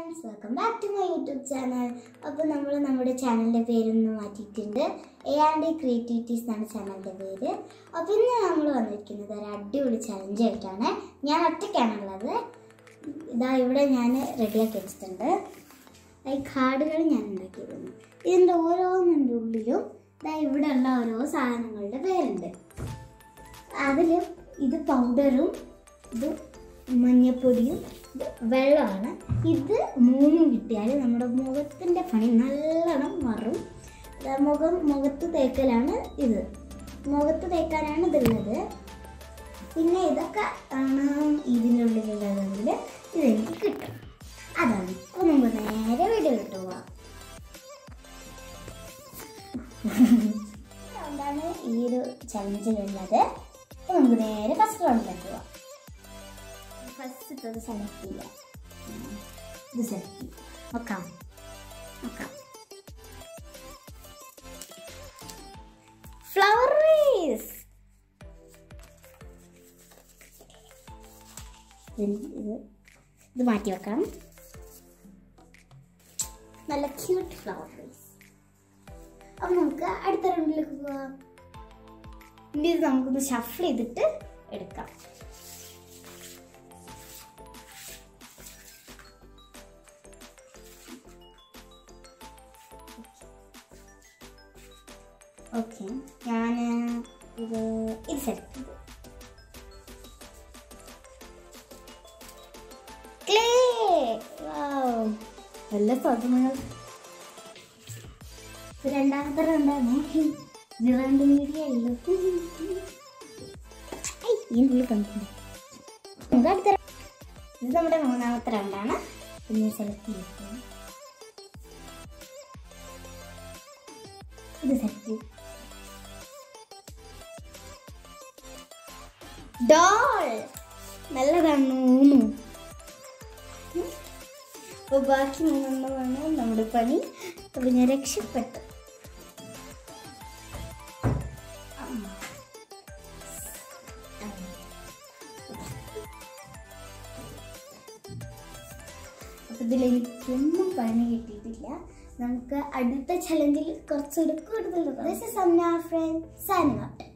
Friends welcome back to my YouTube channel അപ്പോൾ നമ്മൾ നമ്മുടെ ചാനലിൻ്റെ പേരൊന്ന് മാറ്റിയിട്ടുണ്ട് എ ആൻഡ് ഡി ക്രിയേറ്റിവിറ്റീസ് എന്നാണ് ചാനലിൻ്റെ പേര് അപ്പോൾ ഇന്ന് നമ്മൾ വന്നിരിക്കുന്നത് ഒരു അടിപൊളി ചലഞ്ച് ആയിട്ടാണ് ഞാൻ ഒറ്റയ്ക്കാണുള്ളത് ഇതാ ഇവിടെ ഞാൻ റെഡിയാക്കി വെച്ചിട്ടുണ്ട് ഈ കാർഡുകൾ ഞാൻ ഉണ്ടാക്കിയിരുന്നു ഇതിൻ്റെ ഓരോന്നിൻ്റെ ഉള്ളിലും ഇതാ ഇവിടെയുള്ള ഓരോ സാധനങ്ങളുടെ പേരുണ്ട് അതിൽ ഇത് പൗഡറും ഇത് മഞ്ഞപ്പൊടിയും ഇത് വെള്ളമാണ് ഇത് മൂന്നും കിട്ടിയാൽ നമ്മുടെ മുഖത്തിൻ്റെ പണി നല്ലോണം മാറും ദാ മുഖം മുഖത്ത് തേക്കലാണ് ഇത് മുഖത്ത് തേക്കാനാണ് ഇതുള്ളത് പിന്നെ ഇതൊക്കെ ആണ് ഇതിനുള്ളിലുള്ളതെങ്കിൽ ഇതെനിക്ക് കിട്ടും അതാണ് അപ്പോൾ നമുക്ക് നേരെ വീഡിയോ കിട്ടുക എന്താണ് ഈ ഒരു ചലഞ്ചിലുള്ളത് അപ്പോൾ നമുക്ക് നേരെ ഫസ്റ്റ് റൗണ്ടിലേക്ക് പോവാം ഫസ്റ്റ് ഇത് സെലക്ട് ചെയ്യാം ഉം. ഇത് സെലക്ട് ചെയ്യാം നോക്കാം നോക്കാം ഫ്ലവർ വേസ് ഇത് ഇത് മാറ്റി വെക്കാം നല്ല ക്യൂട്ട് ഫ്ലവർ വേസ് അപ്പം നമുക്ക് അടുത്ത റൗണ്ടിലേക്ക് പോവാം ഇനി ഇത് നമുക്കൊന്ന് ഷഫിൾ ചെയ്തിട്ട് എടുക്കാം ഓക്കെ ഞാൻ ഇത് ഇത് സെലക്ട് ചെയ്തു ക്ലേ നല്ല പതുമകൾ രണ്ടാമത്തെ റൗണ്ടാണ് ഇത് രണ്ട് മീഡിയ ഉള്ളൂ ഇതിനുള്ളിൽ കണ്ടിട്ടുണ്ട് നമുക്ക് അടുത്ത round. ഇത് നമ്മുടെ മൂന്നാമത്തെ റൗണ്ടാണ് പിന്നെ സെലക്ട് ചെയ്തിട്ടുണ്ട് ഇത് സെലക്ട് ചെയ്തു ഡോൾ നല്ലതാണ് മൂന്നും അപ്പോൾ ബാക്കി മൂന്നെണ്ണമാണ് നമ്മുടെ പണി അപ്പോൾ ഞാൻ രക്ഷപ്പെട്ടു അമ്മ. അപ്പോൾ ഇതിലെനിക്കൊന്നും പണി കിട്ടിയിട്ടില്ല നമുക്ക് അടുത്ത ചലഞ്ചിൽ കുറച്ചുകൂടി കൂടുതൽ this is Amna friend signing out